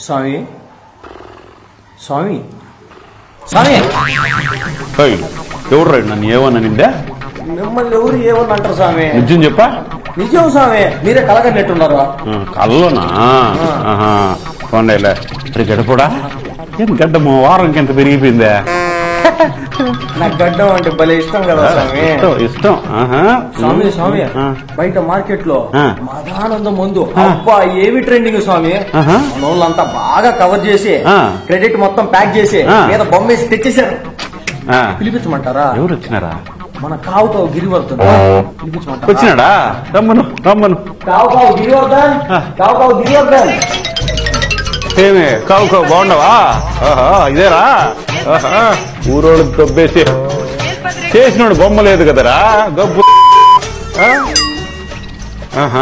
స్వామి స్వామి స్వామి ఎవరు రైడ్ నన్ను ఏమన్నా నిందా మిమ్మల్ని ఎవరు ఏమని అంటారు స్వామి నిజం చెప్పా నిజం స్వామి మీరే కలగట్టినట్టున్నారు ఆ, కల్లోనా ఆహా కొండలే మరి గడపడా ఏం గడ్డము వారంకి ఎంత పెరిగిపోయిందే నాకు గడ్డం అంటే భలే ఇష్టం కదా స్వామి ఇష్టం ఇష్టం ఆహా స్వామి స్వామి ఆ. బయట మార్కెట్ లో ఆ. మదానందం ముందు అబ్బా ఏమి ట్రెండింగ్ స్వామి ఆహా. మన వాళ్ళంతా బాగా కవర్ చేసి ఆ. క్రెడిట్ మొత్తం ప్యాక్ చేసి ఆ. మీద బొమ్మ వేసి తెచ్చేసారు ఆ, పిలిపించమంటారా ఎవరు వచ్చినారా మన కావు కావు గిరివర్ధన్ పిలిపించమంటారా వచ్చినాడా రమ్మను రమ్మను కావు కావు గిరివర్ధన్ ఆ. కావు కావు గిరివర్ధన్ ఏమే కావు కావు బాగున్నావా ఆహా ఇదేరా ఆహా ఊరోళ్ళు దొబ్బేసి చేసినోడు బొమ్మ లేదు కదరా గబ్బు ఆ? ఆహా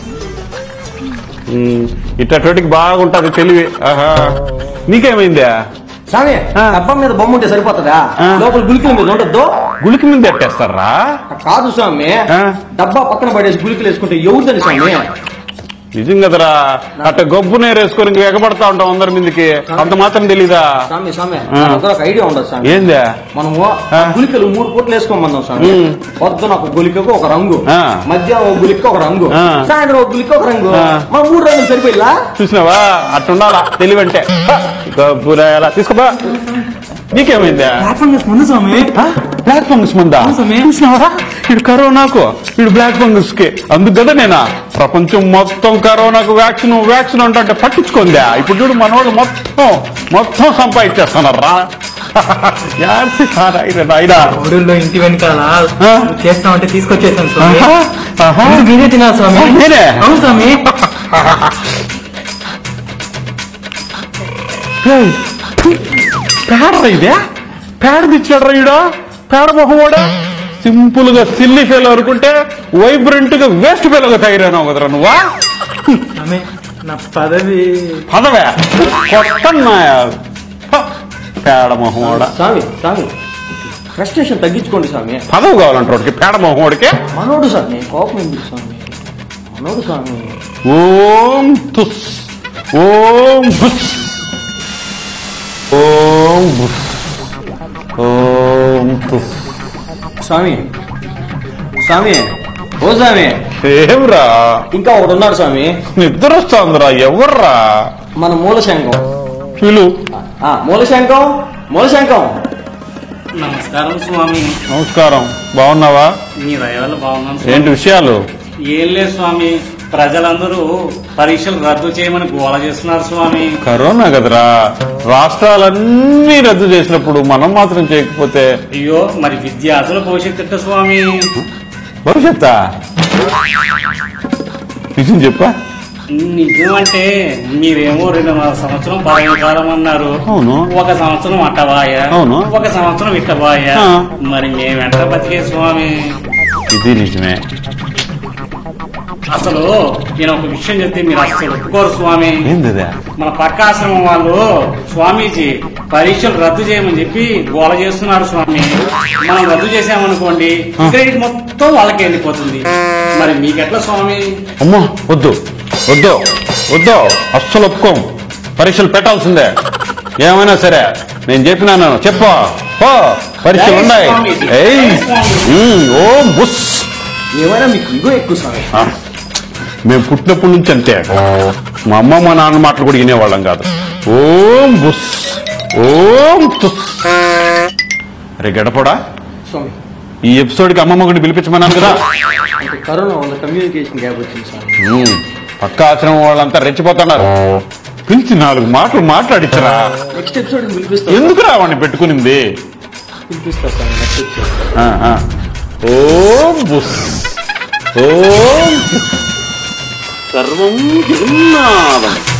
ఉమ్, ఇట్టటికి బాగుంటది తెలివి ఆహా నీకేమైందా స్వామి ఆ. డబ్బా మీద బొమ్మ ఉంటే సరిపోతుందా ఆ. లోపల గులికల మీద ఉండద్దు గులికి మీద ఎట్టేస్తారా కాదు స్వామి ఆ. డబ్బా పక్కన పడేసి గులికలు వేసుకుంటే ఎవరిదని స్వామి నిజం కదరా అట్ట గబ్బు నేరేసుకొని ఇంక ఎగబడతా ఉంటాం అందరి మీదకి అంత మాత్రం తెలీదా స్వామి స్వామి ఆ. నా దగ్గర ఒక ఐడియా ఉండదు స్వామి ఏందా మనము ఆ. గులికలు మూడు పూటలు వేసుకోమన్నాం స్వామి ఉమ్. పొద్దున ఒక గులికకు ఒక రంగు ఆ. మధ్యాహ్నం ఒక గులిక ఒక రంగు ఆ. సాయంత్రం ఒక గులిక ఒక రంగు ఆ. మన మూడు రంగులు సరిపోయిలా చూసినావా అట్టుండాలా తెలివంటే గబ్బురాయాలా తీసుకోబా నీకేమైందా ముందు స్వామి బ్లాక్ ఫంగస్ ముందా స్వామి. చూసినావా ఇడు కరోనాకు ఇడు బ్లాక్ ఫంగస్ కి అందుకు కదా నేనా ప్రపంచం మొత్తం కరోనాకు వ్యాక్సిన్ వ్యాక్సిన్ అంటే పట్టించుకుందా ఇప్పుడు చూడు మనోడు మొత్తం మొత్తం సంపాదించేస్తున్నారా నాయనా ఊళ్ళో ఇంటి వెనకాల ఆ? చేస్తామంటే తీసుకొచ్చేసాను స్వామి ఆహా, ఆహా. ముందు మీరే తినాలి స్వామి నేనే? అవును స్వామి ఏయ్, పేడ ఇదే పేడ తెచ్చాడు ఈడ పేడ మొహమోడా సింపుల్ గా సిల్లి ఫెయిల్ అనుకుంటే వైబ్రెంట్ గా వేస్ట్ ఫెయిల్ గా తయారైనావు కదరా నువ్వా స్వామి నా పదవి పదవే కొట్టన్నాయా హ, పేడ మొహమోడా స్వామి స్వామి ఫ్రస్ట్రేషన్ తగ్గించుకోండి స్వామి పదవి కావాలంటారు వాడికి పేడ మొహమోడికి మనోడు స్వామి కోపం ఎందుకు స్వామి మనోడు స్వామి ఓం తుస్ ఓం బుస్ ఓం బుస్ ఓం తుస్ స్వామి స్వామి ఓ స్వామి ఏమ్రా ఇంకా ఒకడు ఉన్నాడు స్వామి నిద్ర వస్తుందిరా ఎవర్రా మన మూలశంఖం పిలు ఆ, మూలశంఖం మూలశంఖం నమస్కారం స్వామి నమస్కారం బాగున్నావా మీ దయ వల్ల బాగున్నాను ఏంటి విషయాలు ఏం లేదు స్వామి ప్రజలందరూ పరీక్షలు రద్దు చేయమని గోల చేస్తున్నారు స్వామి కరోనా కదరా రాష్ట్రాలన్నీ రద్దు చేసినప్పుడు మనం మాత్రం చేయకపోతే అయ్యో మరి విద్యార్థుల భవిష్యత్తు ఎట్ట స్వామి భవిష్యత్తా నిజం చెప్పా నిజం అంటే మీరేమో రెండున్నర సంవత్సరం పదవి కాలం అన్నారు అవును. ఒక సంవత్సరం అట్టబాయ అవును. ఒక సంవత్సరం ఇట్టబాయ ఆ. మరి మేమెంట బతికే స్వామి ఇది నిజమే అసలు నేను ఒక విషయం చెప్తే మీరు అసలు ఒప్పుకోరు స్వామి ఏంది అదే మన పక్క ఆశ్రమం వాళ్ళు స్వామీజీ పరీక్షలు రద్దు చేయమని చెప్పి గోల చేస్తున్నారు స్వామి మనం రద్దు చేసామనుకోండి క్రెడిట్ మొత్తం వాళ్ళకి వెళ్ళిపోతుంది మరి మీకెట్లా స్వామి అమ్మో వద్దు వద్దు వద్దు అస్సలు ఒప్పుకోం పరీక్షలు పెట్టాల్సిందే ఏమైనా సరే నేను చెప్పినాను చెప్పు పో పరీక్షలు జై ఉన్నాయి స్వామీజీ. ఏయ్ జై స్వామీజీ. ఉమ్, ఓం బుస్ ఏమైనా మీకు ఇగో ఎక్కువ స్వామి ఆ, మేము పుట్టినప్పటి నుంచి అంతే మా అమ్మ మా నాన్న మాటలు కూడా వినేవాళ్ళం కాదు ఓం బుస్ ఓం తుస్ అరే గడపడా స్వామి ఈ ఎపిసోడ్కి అమ్మమ్మ గుడిని పిలిపించమన్నాను కదా అంటే కరోనా వల్ల కమ్యూనికేషన్ గ్యాప్ వచ్చింది స్వామి ఉమ్, పక్క ఆశ్రమం వాళ్ళంతా రెచ్చిపోతున్నారు పిలిచి నాలుగు మాటలు మాట్లాడించరా నెక్స్ట్ ఎపిసోడ్ పిలిపిస్తా ఎందుకు రావాడిని పెట్టుకునింది పిలిపిస్తా స్వామి నెక్స్ట్ ఎపిసోడ్ ఆ, ఆ. ఓం బుస్ ఓం బుస్. సర్వం జగన్నాథం